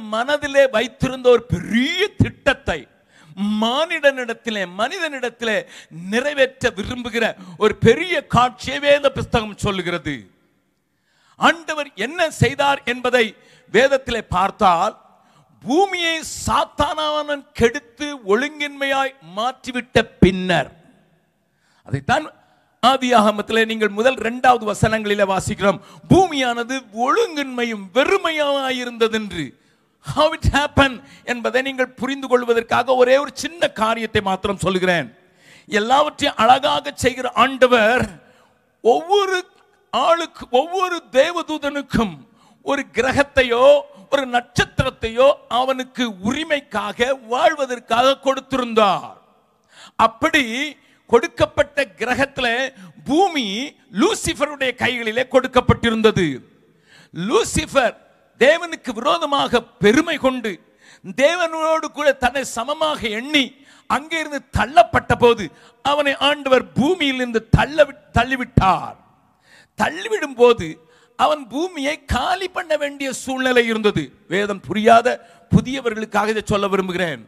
மனதிலே வைத்திருந்த ஒரு பெரிய திட்டத்தை மானிடனிடத்திலே மனிதனிடத்திலே நிறைவேற்ற விரும்புகிற ஒரு பெரிய காட்சியை வேத புஸ்தகம் சொல்லுகிறது ஆண்டவர் என்ன செய்தார் என்பதை வேதத்திலே பார்த்தால் பூமியை சாத்தானவன் கெடுத்து ஒழுங்கின்மையாய் மாற்றிவிட்ட பின்னர் அதைத்தான் ஆதியாகமத்திலே நீங்கள் முதல் இரண்டாவது வசனங்களிலே வாசிக்கிறோம் பூமியானது ஒழுங்கின்மையும் வெறுமையாயிருந்தது என்று how it happened என்பதை நீங்கள் புரிந்து கொள்வதற்காக ஒரே ஒரு சின்ன காரியத்தை மாத்திரம் சொல்லுகிறேன் எல்லாவற்றையும் அழகாக செய்கிற ஆண்டவர் ஒவ்வொரு ஆளுக்கு ஒவ்வொரு தேவதூதனுக்கும் ஒரு கிரகத்தையோ ஒரு நட்சத்திரத்தையோ அவனுக்கு உரிமைக்காக வாழ்வதற்காக கொடுத்திருந்தார் அப்படி கொடுக்கப்பட்ட கிரகத்துல பூமி லூசிஃபருடைய கைகளிலே கொடுக்கப்பட்டிருந்தது லூசிஃபர் தேவனுக்கு விரோதமாக பெருமை கொண்டு தேவனோடு கூட தன்னை சமமாக எண்ணி அங்கே இருந்து தள்ளப்பட்ட போது அவனை ஆண்டவர் பூமியிலிருந்து தள்ள தள்ளிவிட்டார் தள்ளிவிடும் போது அவன் பூமியை காலி பண்ண வேண்டிய சூழ்நிலை இருந்தது வேதம் புரியாத புதியவர்களுக்காக இதை சொல்ல விரும்புகிறேன்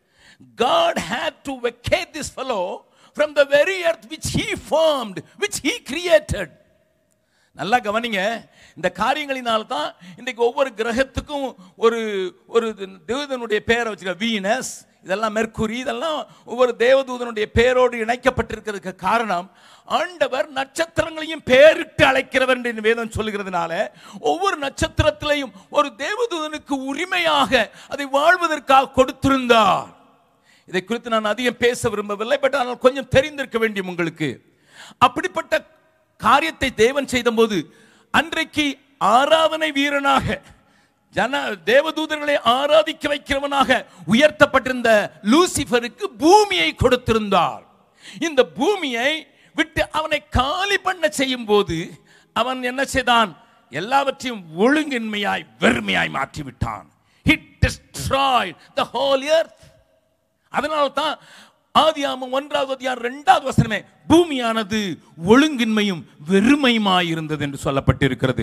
God had to vacate this fellow from the very earth which he formed, which he created. நல்லா கவனிங்க இந்த காரியங்களினால தான் இன்றைக்கு ஒவ்வொரு கிரகத்துக்கும் ஒரு ஒரு தேவதனுடைய பெயரை வச்சுக்க வீனஸ் இதெல்லாம் மெர்க்குரி இதெல்லாம் ஒவ்வொரு தேவதூதனுடைய பெயரோடு இணைக்கப்பட்டிருக்கிறதுக்கு காரணம் ஆண்டவர் நட்சத்திரங்களையும் பெயரிட்டு அழைக்கிறவர் என்று வேதம் சொல்லுகிறதுனால ஒவ்வொரு நட்சத்திரத்திலையும் ஒரு தேவதூதனுக்கு உரிமையாக அதை வாழ்வதற்காக கொடுத்திருந்தார் இதை குறித்து நான் அதிகம் பேச விரும்பவில்லை பட் ஆனால் கொஞ்சம் தெரிந்திருக்க வேண்டிய உங்களுக்கு அப்படிப்பட்ட காரியத்தை தேவன் செய்தபோது அன்றைக்கு ஆராதனை வீரனாக ஜன தேவதூதர்களை ஆராதிக்க வைக்கிறவனாக உயர்த்தப்பட்டிருந்த லூசிஃபருக்கு பூமியை கொடுத்திருந்தார் இந்த பூமியை விட்டு அவனை காலி பண்ண செய்யும் போது அவன் என்ன செய்தான் எல்லாவற்றையும் ஒழுங்கின்மையாய் வெறுமையாய் மாற்றி விட்டான் he destroyed the whole earth அதனால தான் ஆதியாமம் ஒன்றாவது அதிகாரம் இரண்டாவது வசனமே பூமியானது ஒழுங்கின்மையும் வெறுமையுமாய் இருந்தது என்று சொல்லப்பட்டிருக்கிறது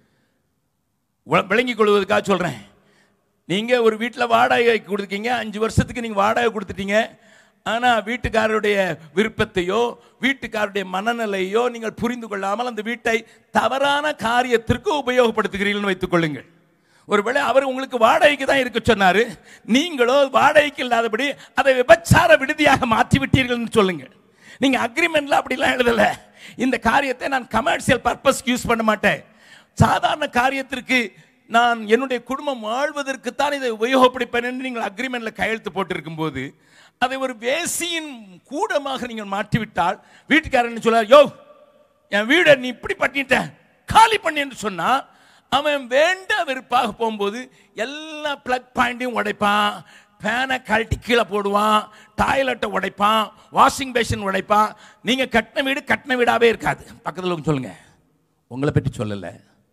உ- விளங்கிக் கொள்வதற்காக சொல்றேன் நீங்க ஒரு வீட்டில் வாடகை கொடுத்துருக்கீங்க அஞ்சு வருஷத்துக்கு நீங்க வாடகை கொடுத்துட்டீங்க ஆனா வீட்டுக்காரருடைய விருப்பத்தையோ வீட்டுக்காரருடைய மனநிலையோ நீங்கள் புரிந்து கொள்ளாமல் அந்த வீட்டை தவறான காரியத்திற்கு உபயோகப்படுத்துகிறீர்கள்னு வைத்துக் கொள்ளுங்கள் ஒருவேளை அவர் உங்களுக்கு வாடகைக்கு தான் இருக்க சொன்னாரு நீங்களோ வாடகைக்கு இல்லாதபடி அதை விபச்சார விடுதியாக மாற்றி விட்டீர்கள்னு சொல்லுங்க நீங்க அக்ரிமெண்ட்ல அப்படிலாம் எழுதல இந்த காரியத்தை நான் கமர்ஷியல் பர்பஸ்க்கு யூஸ் பண்ண மாட்டேன் சாதாரண காரியத்திற்கு நான் என்னுடைய குடும்பம் வாழ்வதற்கு தான் இதை உபயோகப்படுப்பேன் என்று நீங்கள் அக்ரிமெண்ட்ல கையெழுத்து போட்டிருக்கும் போது அதை ஒரு வேசியின் கூடமாக நீங்கள் மாற்றிவிட்டால் வீட்டுக்காரன் சொல்றார் யோ என் வீடை நீ இப்படி பண்ணிட்ட காலி பண்ணி என்று சொன்னா அவன் வேண்ட வெறுப்பாக போகும்போது எல்லா பிளக் பாயிண்டையும் உடைப்பான் ஃபேனை கழட்டி கீழே போடுவான் டாய்லெட்டை உடைப்பான் வாஷிங் பேஷன் உடைப்பான் நீங்க கட்டின வீடு கட்டின வீடாவே இருக்காது பக்கத்தில் வந்து சொல்லுங்க உங்களை பற்றி சொல்லலை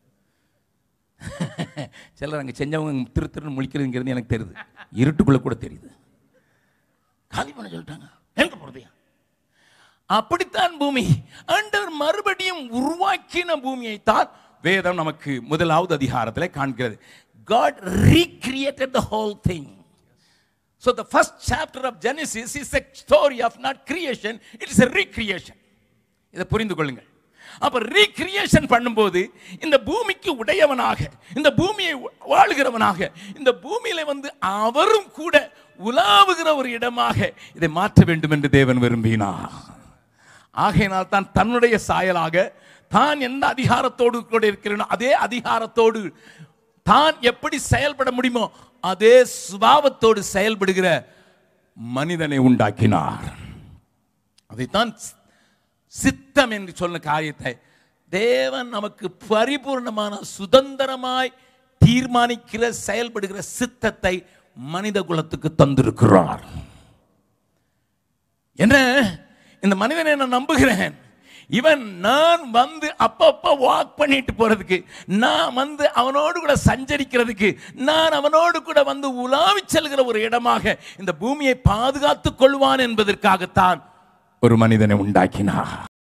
சிலர் அங்கே செஞ்சவங்க திரு திருன்னு முழிக்கிறதுங்கிறது எனக்கு தெரியுது இருட்டுக்குள்ள கூட தெரியுது காலி பண்ண சொல்லிட்டாங்க எங்க போறதையா அப்படித்தான் பூமி ஆண்டவர் மறுபடியும் உருவாக்கின பூமியை தான் வேதம் நமக்கு முதலாவது அதிகாரத்தில் காண்கிறது God recreated the whole thing. So the first chapter of Genesis is a story of not creation, it is a recreation. இதை புரிந்து கொள்ளுங்கள் அப்ப ரீக்ரியேஷன் பண்ணும்போது இந்த பூமிக்கு உடையவனாக இந்த பூமியை வாழுகிறவனாக இந்த பூமியில வந்து அவரும் கூட உலாவுகிற ஒரு இடமாக இதை மாற்ற வேண்டும் என்று தேவன் விரும்பினார் ஆகையினால் தான் தன்னுடைய சாயலாக தான் எந்த அதிகாரத்தோடு கூட இருக்கிறேனோ அதே அதிகாரத்தோடு தான் எப்படி செயல்பட முடியுமோ அதே சுபாவத்தோடு செயல்படுகிற மனிதனை உண்டாக்கினார் அதைத்தான் சித்தம் என்று சொன்ன காரியத்தை தேவன் நமக்கு பரிபூர்ணமான சுதந்திரமாய் தீர்மானிக்கிற செயல்படுகிற சித்தத்தை மனித குலத்துக்கு தந்திருக்கிறார் என்ன இந்த மனிதனை நான் நம்புகிறேன் இவன் நான் வந்து அப்பப்ப வாக் பண்ணிட்டு போறதுக்கு நான் வந்து அவனோடு கூட சஞ்சரிக்கிறதுக்கு நான் அவனோடு கூட வந்து உலாவி செல்கிற ஒரு இடமாக இந்த பூமியை பாதுகாத்துக் கொள்வான் என்பதற்காகத்தான் ஒரு மனிதனை உண்டாக்கினார்